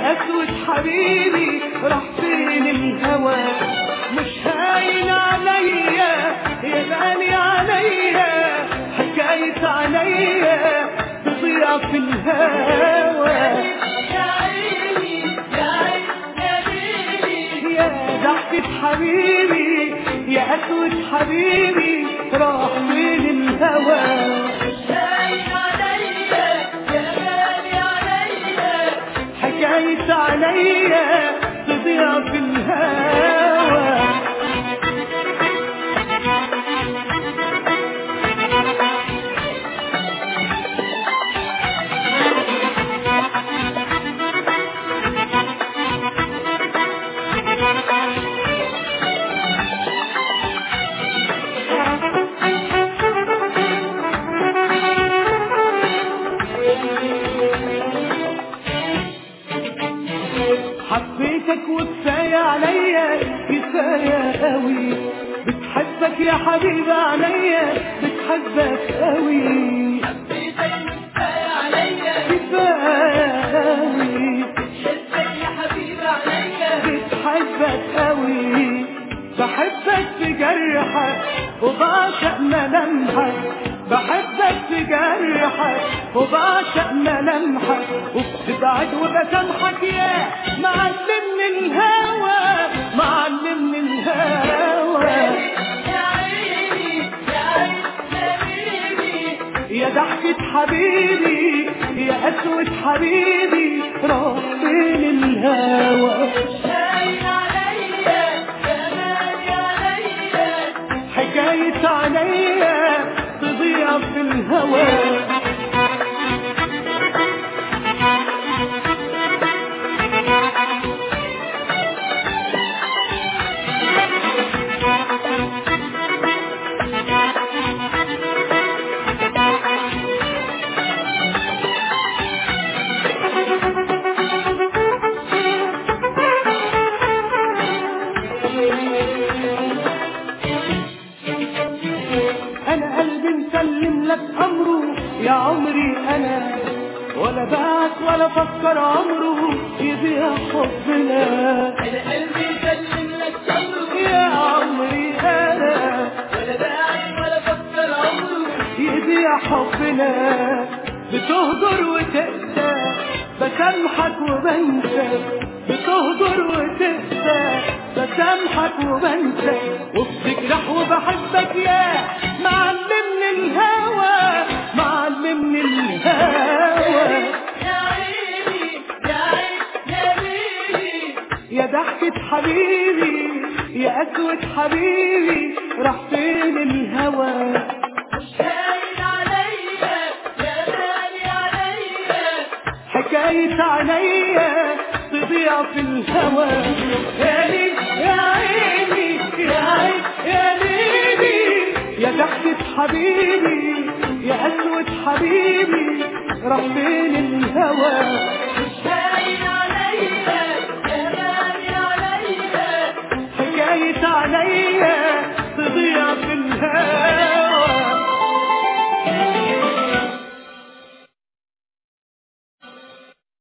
يا اسود حبيبي راح فين الهوى مش هاين عليا يا غالي عليا حكاية عليا تضيع في الهوى يا عيني يا عيني يا ليلي يا ضحكة حبيبي يا اسود حبيبي راح فين الهوى شايف عليا يا غالي عليا حكاية عليا تضيع في الهوى حبيتك وكفاية عليا كفاية قوي بتحبك يا حبيبي عليا بتحبك قوي حبيتك كفاية عليا كفاية قوي حبك يا حبيبي عليا بتحبك قوي بحبك في جرحك وبعشق ملامحك بحبك في جرحك وبعشق ملامحك وبتبعد وبسامحك يا معلمني الهوى معلمني الهوى يا عيني يا عيني يا ليلي يا ضحكة حبيبي يا أسود حبيبي راح فين الهوى شايف عليا يا غالي عليا حكاية عليا تضيع في الهوى انا قلبي مسلم لك امره يا عمري انا ولا بعت ولا فكر عمره يضيع حبنا انا قلبي يسلم لك امره يا عمري انا ولا باعت ولا فكر عمره يضيع حبنا بتهجر وتقسى بسامحك وبنسى بتهجر وتقسى بسامحك وبنسى وبتجرح وبحبك يا معلمني الهوى معلمني الهوى يا عيني يا عيني يا ليلي يا ضحكة حبيبي يا أسود حبيبي راح فين الهوى شايل عليا يا غالي عليا حكاية عليا تضيع في الهوى يا ليل يا عيني يا عين يا ليلي يا ضحكة حبيبي يا أسود حبيبي راح فين الهوى